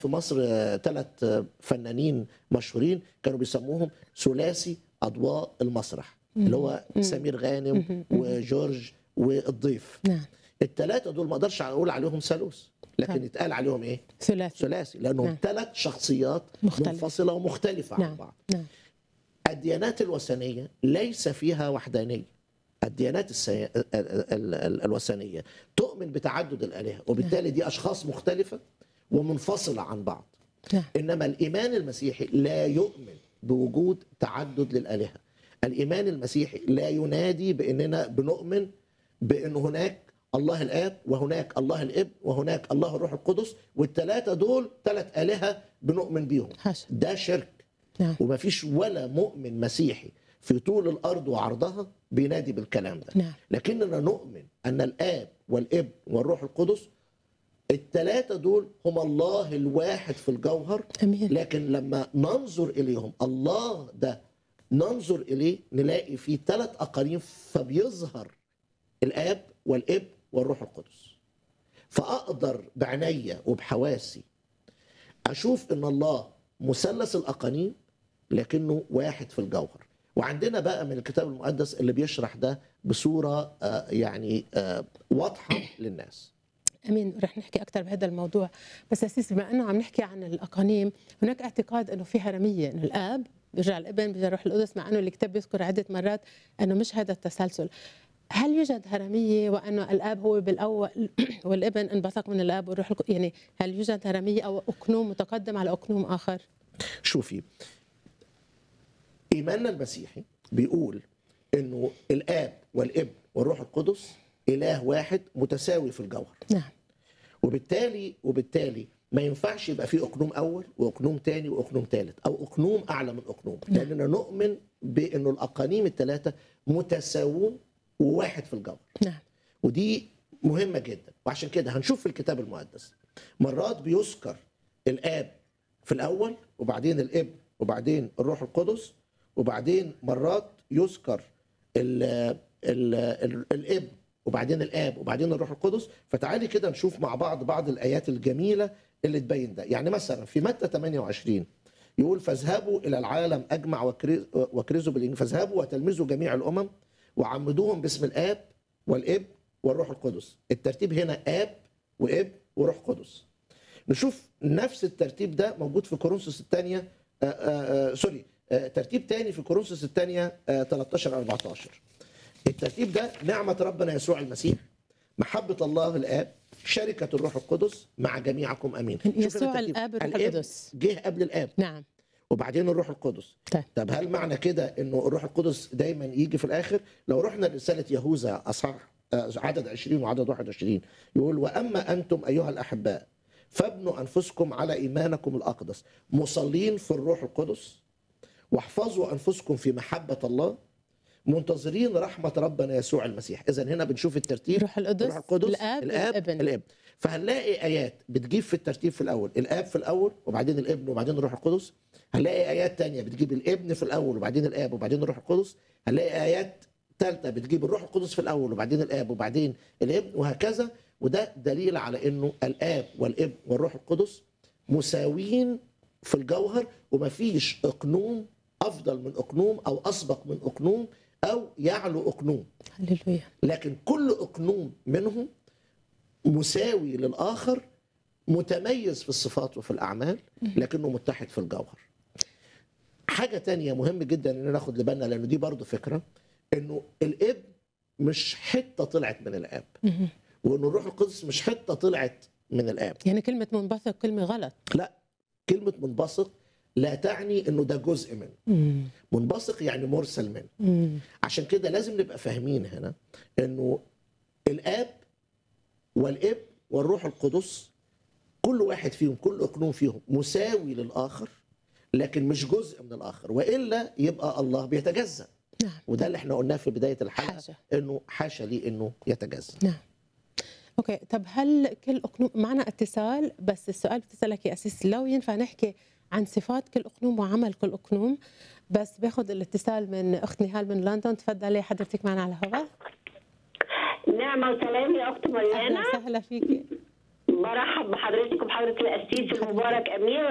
في مصر ثلاث فنانين مشهورين كانوا بيسموهم ثلاثي اضواء المسرح اللي هو سمير غانم وجورج والضيف نعم الثلاثه دول ما اقدرش اقول عليهم ثالوث لكن طيب. يتقال عليهم ايه ثلاثي ثلاثي لانهم نعم. ثلاث شخصيات مختلفة. منفصله ومختلفه عن نعم بعض نعم الديانات الوثنيه ليس فيها وحدانيه الديانات السي... ال... ال... ال... الوثنيه تؤمن بتعدد الالهه وبالتالي دي اشخاص مختلفه ومنفصله عن بعض نعم انما الايمان المسيحي لا يؤمن بوجود تعدد للالهه الايمان المسيحي لا ينادي باننا بنؤمن بان هناك الله الاب وهناك الله الابن وهناك الله الروح القدس والثلاثه دول ثلاث الهه بنؤمن بيهم حاشا ده شرك نعم وما فيش ولا مؤمن مسيحي في طول الارض وعرضها بينادي بالكلام ده نعم لكننا نؤمن ان الاب والابن والروح القدس الثلاثه دول هم الله الواحد في الجوهر امين لكن لما ننظر اليهم الله ده ننظر اليه نلاقي فيه ثلاث اقانيم فبيظهر الاب والابن والروح القدس فاقدر بعينيا وبحواسي اشوف ان الله مثلث الاقانيم لكنه واحد في الجوهر وعندنا بقى من الكتاب المقدس اللي بيشرح ده بصوره آه، يعني آه، واضحه للناس امين رح نحكي اكثر بهذا الموضوع بس اسيس بما انه عم نحكي عن الاقانيم هناك اعتقاد انه في هرميه انه الاب بيرجع الابن بيرجع الروح القدس مع انه الكتاب بيذكر عده مرات انه مش هذا التسلسل هل يوجد هرميه وانه الاب هو بالاول والابن انبثق من الاب والروح القدس يعني هل يوجد هرميه او اقنوم متقدم على اقنوم اخر؟ شوفي ايماننا المسيحي بيقول انه الاب والابن والروح القدس اله واحد متساوي في الجوهر نعم وبالتالي وبالتالي ما ينفعش يبقى في اقنوم اول واقنوم تاني واقنوم ثالث او اقنوم اعلى من اقنوم لاننا نؤمن بانه الاقانيم الثلاثه متساوون وواحد في الجوهر نعم ودي مهمه جدا وعشان كده هنشوف في الكتاب المقدس مرات بيذكر الاب في الاول وبعدين الابن وبعدين الروح القدس وبعدين مرات يذكر ال ال ال الابن وبعدين الاب وبعدين الروح القدس فتعالي كده نشوف مع بعض بعض الايات الجميله اللي تبين ده يعني مثلا في متى 28 يقول فاذهبوا الى العالم اجمع وكرز- وكرزوا بالانجيل فاذهبوا وتلمذوا جميع الامم وعمدوهم باسم الاب والابن والروح القدس الترتيب هنا اب وابن وروح قدس نشوف نفس الترتيب ده موجود في كورنثوس الثانيه آه، آه، آه، سوري آه، ترتيب تاني في كورنثوس الثانيه 13 14 الترتيب ده نعمه ربنا يسوع المسيح محبه الله الاب شركه الروح القدس مع جميعكم امين شوف هنا يسوع الترتيب. الاب والروح الابن القدس جه قبل الاب نعم وبعدين الروح القدس طيب. طب هل معنى كده انه الروح القدس دايما يجي في الاخر لو رحنا لرساله يهوذا اصحاح آه، عدد 20 وعدد 21 يقول واما انتم ايها الاحباء فابنوا انفسكم على ايمانكم الاقدس مصلين في الروح القدس واحفظوا انفسكم في محبه الله منتظرين رحمه ربنا يسوع المسيح اذا هنا بنشوف الترتيب الروح القدس, الروح القدس الاب, الاب والابن الاب فهنلاقي ايات بتجيب في الترتيب في الاول الاب في الاول وبعدين الابن وبعدين الروح القدس هنلاقي ايات تانية بتجيب الابن في الاول وبعدين الاب وبعدين الروح القدس هنلاقي ايات ثالثه بتجيب الروح القدس في الاول وبعدين الاب وبعدين الابن وهكذا وده دليل على انه الاب والابن والروح القدس مساويين في الجوهر ومفيش اقنوم افضل من اقنوم او اسبق من اقنوم او يعلو اقنوم هللويا لكن كل اقنوم منهم مساوي للاخر متميز في الصفات وفي الاعمال لكنه متحد في الجوهر حاجه تانية مهم جدا ان ناخد لبالنا لانه دي برضو فكره انه الابن مش حته طلعت من الاب مهم. وانه الروح القدس مش حته طلعت من الاب يعني كلمه منبثق كلمه غلط لا كلمه منبثق لا تعني انه ده جزء منه مم. منبثق يعني مرسل منه مم. عشان كده لازم نبقى فاهمين هنا انه الاب والابن والروح القدس كل واحد فيهم كل اقنوم فيهم مساوي للاخر لكن مش جزء من الاخر والا يبقى الله بيتجزا نعم وده اللي احنا قلناه في بدايه الحلقه حاجة. انه حاشا ليه انه يتجزا نعم اوكي طب هل كل اقنوم معنا اتصال بس السؤال بتسالك يا اسيس لو ينفع نحكي عن صفات كل اقنوم وعمل كل اقنوم بس باخذ الاتصال من اخت نهال من لندن تفضلي حضرتك معنا على الهواء نعمة وسلام يا أخت اهلا مريانا وسهلا فيكي برحب بحضرتك وبحضرة القسيس المبارك أمين